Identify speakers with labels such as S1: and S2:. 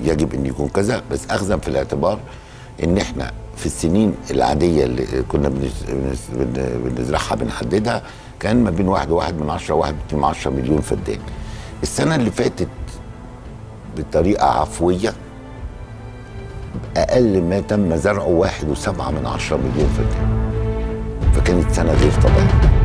S1: يجب ان يكون كذا بس اخذا في الاعتبار ان احنا في السنين العاديه اللي كنا بنز- بنز- بن- بنزرعها بنحددها كان ما بين واحد وواحد من عشرة وواحد من عشرة مليون فدان السنه اللي فاتت بطريقه عفويه اقل ما تم زرعه واحد وسبعة من عشرة مليون فدان فكانت سنه غير طبيعيه